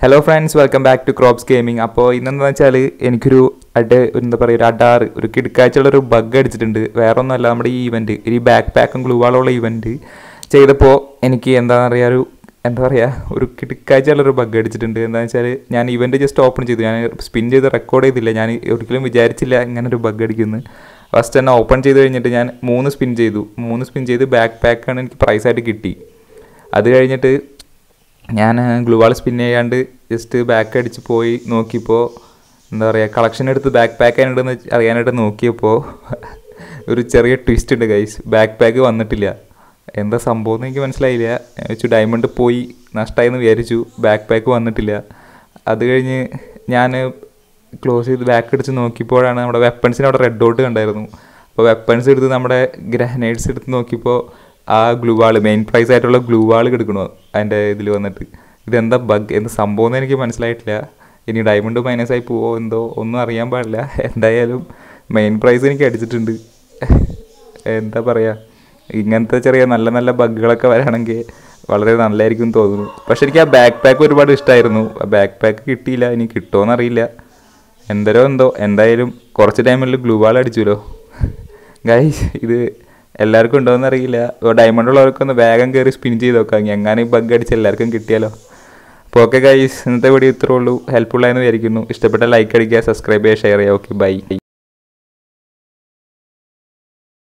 hello friends welcome back to Crops Gaming അപ്പോൾ ഇന്നെന്താ വെച്ചാൽ എനിക്കൊരു അഡ എന്താ പറയുക ഒരു അഡാറ് ഒരു കിടക്കാഴ്ചയുള്ള ഒരു ബഗ് അടിച്ചിട്ടുണ്ട് വേറെ ഒന്നുമല്ല നമ്മുടെ ഈ ഇവൻറ്റ് ഈ ബാക്ക് പാക്കും ഗ്ലൂവാളുള്ള ഇവൻറ്റ് ചെയ്തപ്പോൾ എനിക്ക് എന്താ പറയുക ഒരു എന്താ പറയുക ഒരു കിടക്കാഴ്ചയുള്ള ഒരു ബഗ് അടിച്ചിട്ടുണ്ട് എന്താണെന്ന് വെച്ചാൽ ഞാൻ ഇവൻറ്റ് ജസ്റ്റ് ഓപ്പൺ ചെയ്തു ഞാൻ സ്പിൻ ചെയ്ത് റെക്കോർഡ് ചെയ്തില്ല ഞാൻ ഒരിക്കലും വിചാരിച്ചില്ല ഇങ്ങനെ ഒരു ബഗ് അടിക്കുന്നു ഫസ്റ്റ് തന്നെ ഓപ്പൺ ചെയ്ത് കഴിഞ്ഞിട്ട് ഞാൻ മൂന്ന് സ്പിൻ ചെയ്തു മൂന്ന് സ്പിൻ ചെയ്ത് ബാക്ക് പാക്കാണ് എനിക്ക് പ്രൈസായിട്ട് കിട്ടി അത് കഴിഞ്ഞിട്ട് ഞാൻ ഗ്ലൂവാൾ സ്പിൻ ചെയ്യാണ്ട് ജസ്റ്റ് ബാക്ക് അടിച്ച് പോയി നോക്കിയപ്പോൾ എന്താ പറയുക കളക്ഷൻ എടുത്ത് ബാക്ക് പാക്ക് ഉണ്ടെന്ന് അറിയാനായിട്ട് നോക്കിയപ്പോൾ ഒരു ചെറിയ ട്വിസ്റ്റ് ഉണ്ട് ഗൈസ് ബാക്ക് പാക്ക് വന്നിട്ടില്ല എന്താ സംഭവം എന്ന് എനിക്ക് മനസ്സിലായില്ല ഞാൻ വെച്ചു ഡയമണ്ട് പോയി നഷ്ടമായെന്ന് വിചാരിച്ചു ബാക്ക് പാക്ക് വന്നിട്ടില്ല അത് കഴിഞ്ഞ് ഞാൻ ക്ലോസ് ചെയ്ത് ബാക്ക് അടിച്ച് നോക്കിയപ്പോഴാണ് നമ്മുടെ വെപ്പൺസിന് അവിടെ റെഡ് ഡോട്ട് കണ്ടായിരുന്നു അപ്പോൾ വെപ്പൺസ് എടുത്ത് നമ്മുടെ ഗ്രനേഡ്സ് എടുത്ത് നോക്കിയപ്പോൾ ആ ഗ്ലൂ വാൾ മെയിൻ പ്രൈസ് ആയിട്ടുള്ള ഗ്ലൂ വാൾ കിടക്കണു അതിൻ്റെ ഇതിൽ വന്നിട്ട് ഇതെന്താ ബഗ് എന്ത് സംഭവം എന്ന് എനിക്ക് മനസ്സിലായിട്ടില്ല ഇനി ഡയമണ്ട് മൈനസ് ആയി പോവോ എന്തോ ഒന്നും അറിയാൻ പാടില്ല എന്തായാലും മെയിൻ പ്രൈസ് എനിക്ക് അടിച്ചിട്ടുണ്ട് എന്താ പറയുക ഇങ്ങനത്തെ ചെറിയ നല്ല നല്ല ബഗ്ഗുകളൊക്കെ വരാണെങ്കിൽ വളരെ നല്ലതായിരിക്കും തോന്നുന്നു പക്ഷെ എനിക്ക് ആ ബാക്ക് പാക്ക് ഒരുപാട് ഇഷ്ടമായിരുന്നു ആ ബാക്ക് പാക്ക് കിട്ടിയില്ല ഇനി കിട്ടുമോ അറിയില്ല എന്തരോ എന്തോ എന്തായാലും കുറച്ച് ടൈമിൽ ഗ്ലൂ വാൾ അടിച്ചുല്ലോ ഗൈസ് ഇത് എല്ലാവർക്കും ഉണ്ടോയെന്ന് അറിയില്ല ഡയമണ്ട് ഉള്ളവർക്കൊന്ന് വേഗം കയറി സ്പിൻ ചെയ്ത് നോക്കാം എങ്ങനെ ബഗ് അടിച്ച് എല്ലാവർക്കും കിട്ടിയാലോ അപ്പോൾ ഓക്കെ ഗൈസ് ഇന്നത്തെ വീഡിയോ ഇത്രേ ഉള്ളൂ ഹെൽപ്ഫുൾ ആയെന്ന് വിചാരിക്കുന്നു ഇഷ്ടപ്പെട്ട ലൈക്ക് അടിക്കുക സബ്സ്ക്രൈബ് ചെയ്യുക ഷെയർ ചെയ്യുക ഓക്കെ ബൈ